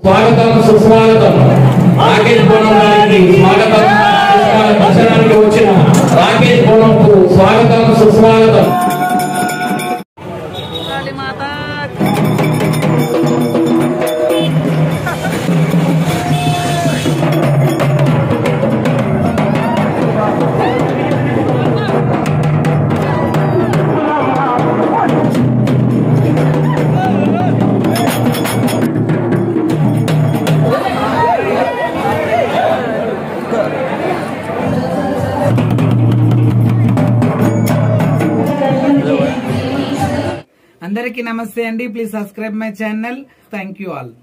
స్వాగతం సుస్వాగతం రాకేష్ బోనం గారికి స్వాగతం సుస్వాగతం. దర్శనానికి వచ్చిన రాకేష్ బోనం కు స్వాగతం సుస్వాగతం కాళీ మాత అందరికీ నమస్తే అండి please subscribe my channel thank you all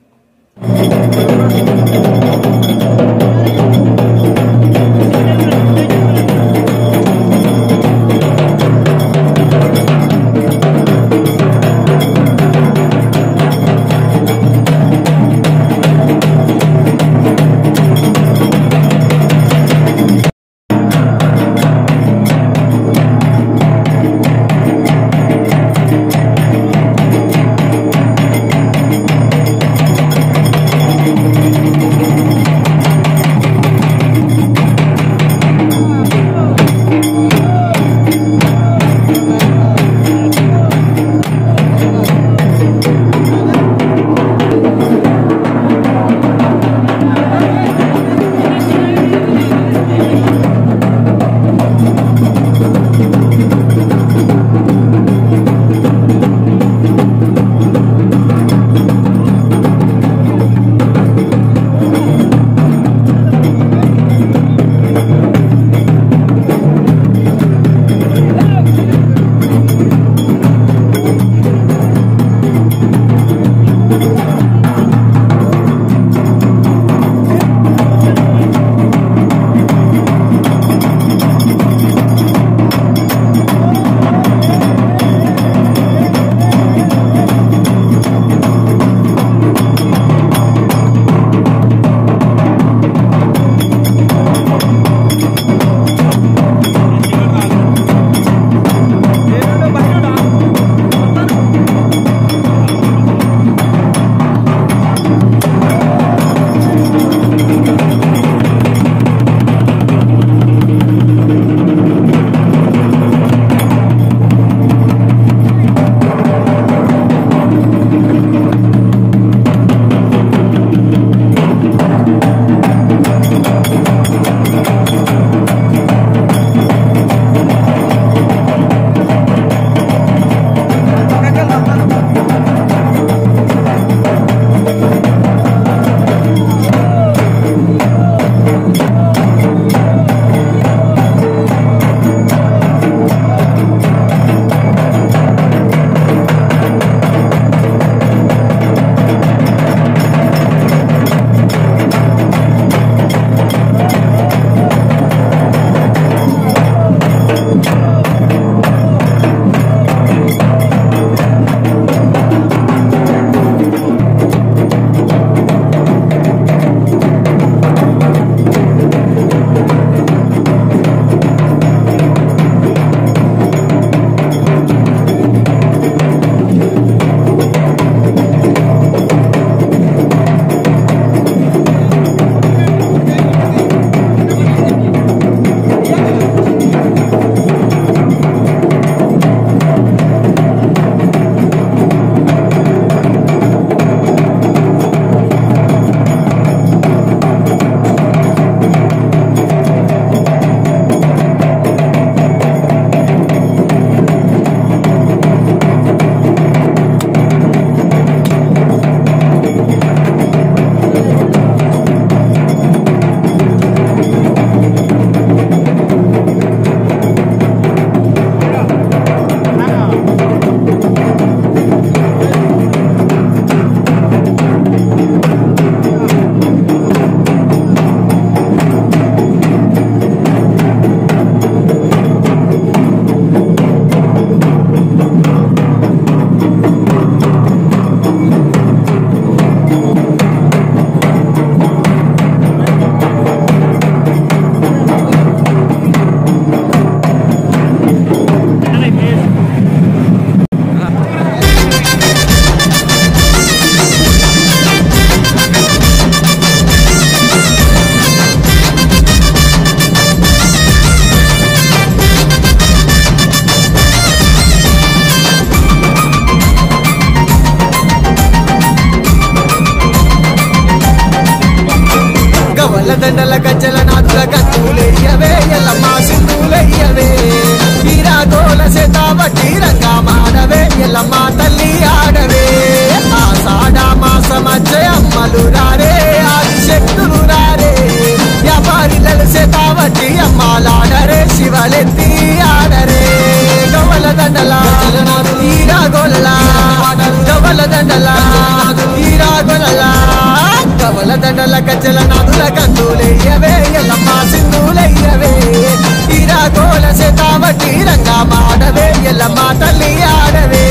దండల గజ్జల నాదుల కత్తులయ్యవే ఎల్లమ్మ సింధులయ్యవే తీరా గోల సేతావటి రంగా మాడవే ఎల్లమ్మ తల్లి ఆడవే ఆషాఢ మాసమచ్చే అమ్మలు రారే ఆది శక్తులు రారే వ్యాపారిలలు సేతావటి అమ్మాలాడరే శివలెత్తి ఆడరే గవల దండల తీరా గోలల గవల దండల తీరా గోలల గవల దండల గజ్జల నాదుల కందులయ్యవే ఎల్లమ్మ సింధులయ్యవే తీరా గోల సేతావటి రంగా మాడవే ఎల్లమ్మ తల్లి ఆడవే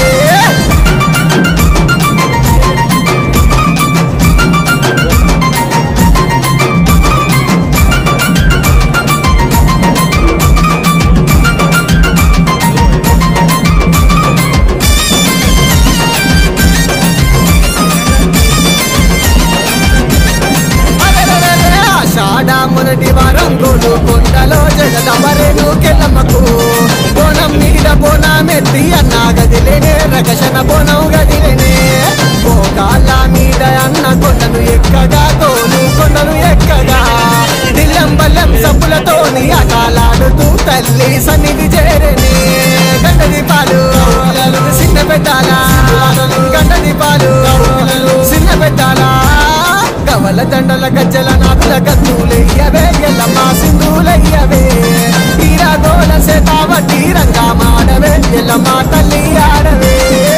అరెరెరెరె, ఆషాఢ మొదటి వారం గోలు కొండలో జగదమరేను కెల్లమ్మకు బోనం మీద బోనమెత్తి అన్న గదిలేనే రకషణ బోనం గదిలేనే మోకాళ్ళ మీద అన్న కొండను ఎక్కగా తోలు కొండను ఎక్కగా దిల్లం బల్లం సబ్బులతోని అకాలాడుతూ తల్లి సన్నిధి చేరనే గండది పాలు చిన్న పెట్టాల గండది పాలు చిన్న పెట్టాలా గవల దండల గజ్జల నాదుల గత్తులయ్యవే ఎల్లమ్మ సింధులయ్యవే తీరా గోల సేతావటి రంగా మాడవే ఎల్లమ్మ తల్లి ఆడవే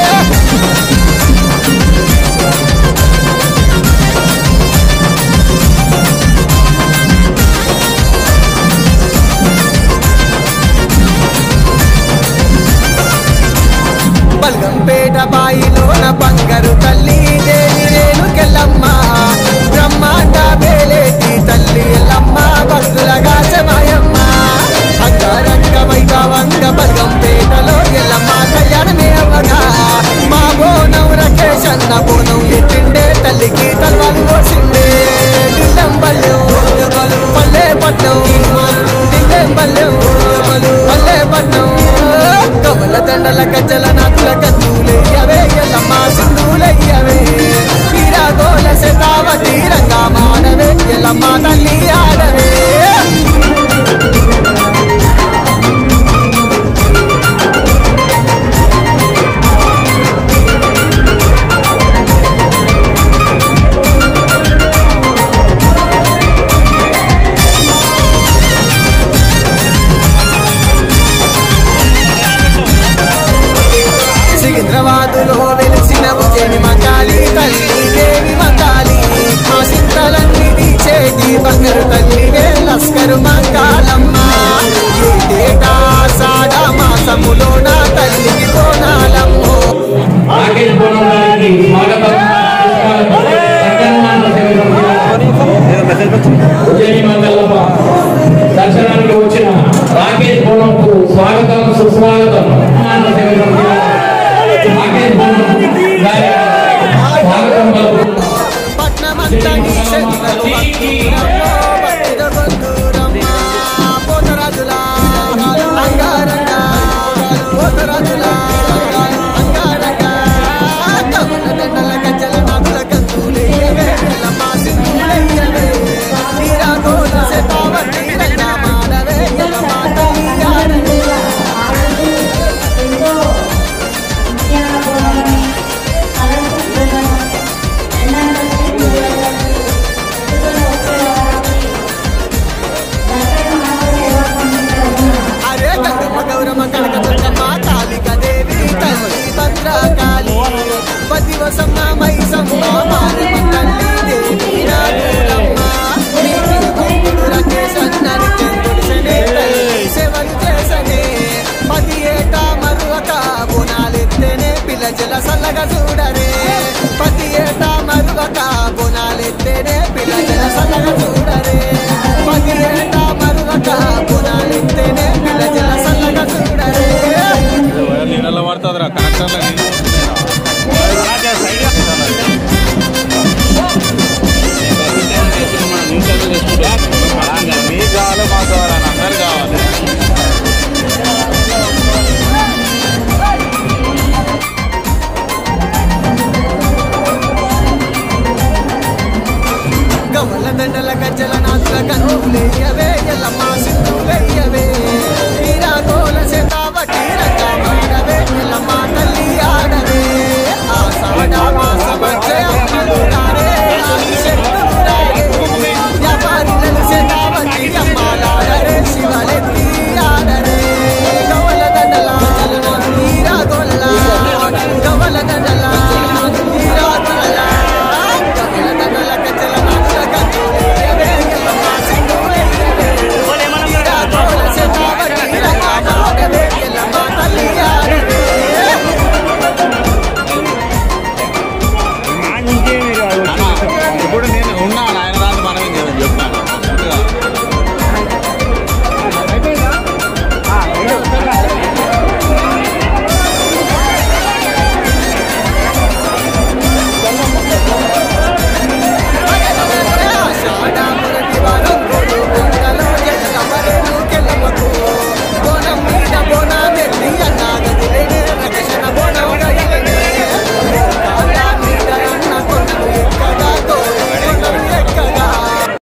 బల్గంపేట బాయిలోన బంగారు తల్లి దేవి రేణుకెళ్ళమ్మ బ్రహ్మాండ వేలేటి తల్లి ఎల్లమ్మ భక్తులగా చమాయమ్మ అంగరంగ వైభవంగ బల్గంపేటలో ఎల్లమ్మ కళ్యాణమే అవ్వగా మా బోనం రకేష్ అన్న బోనం ఎట్టిండే తల్లికి తల్వాలు పోసిండే దిల్లం బల్లెం పల్లె పట్నం దిల్లం బల్లెం పల్లె పట్నం కమల దండల గజ్జల నాకుల కత్తులయ్యవే ఎల్లమ్మ సింధులయ్యవే తీరా గోల శతావతి రంగా మాడవే ఎల్లమ్మ తల్లి ఆడవే సికింద్రాబాదులో వెలిసిన ఉజ్జయిని మంగాలి తల్లి దేవి మంగాలి మా సింతలన్నీ తీచేటి బంగారు తల్లివే లస్కరు మంగాళమ్మ ఏటేటా సాడ మాసములో నా తల్లికి కోనాలమ్మో రాకేష్ బోనం గారికి స్వాగతం సత్యనారాయణ సేవితం ఉజ్జయిని మంగళమ్మ దర్శనానికి వచ్చిన రాకేష్ బోనంకు స్వాగతం సుస్వాగతం సత్యనారాయణ సేవితం రాకేష్ బోనం గారి స్వాగతం పలుకుతున్నాం. పట్నమంతా నీ చెంతలు భక్తులమ్మో, భక్తిద బంధురమ్మ. పోతరాజులా, అంగారంగా, పోతరాజులా, అంగారంగా. కమల దండల గజ్జల నాగుల కందులయ్యవే, ఎల్లమ్మ సింధులయ్యవే. తీరా గోల శతావతి రంగా మాడవే, ఎల్లమ్మ తల్లి ఆడవే. అరే గంగమ్మ గౌరమ్మ కనక దుర్గమ్మ కాళిక దేవి తల్లి భద్రకాళి పతివసమ్మ మైసమ్మ మారమ్మ తల్లి దేవి నాగులమ్మ నీటి భక్తుడు రాకేష్ అన్నని చంద్రుడిసనే తల్లి సేవలు చేసనే పది ఏటా మరువక బోనాలెత్తేనే పిల్ల జల సల్లగా చూడరే పది ఏటా మరువక బోనాలెత్తేనే పిల్ల జల సల్లగా చూడరే పది ఏటా మరువక బోనాలెత్తేనే పిల్ల జల సల్లగా చూడరే నీళ్ళలో పడుతుందిరా కనెక్టర్లో నీళ్ళు మీకు కావాలి మాకు కావాలి అందరు కావాలి గమల పూల దండల గజ్జల నాతుల కన్నులేయవే ఎల్లమ్మ సింధులేయవే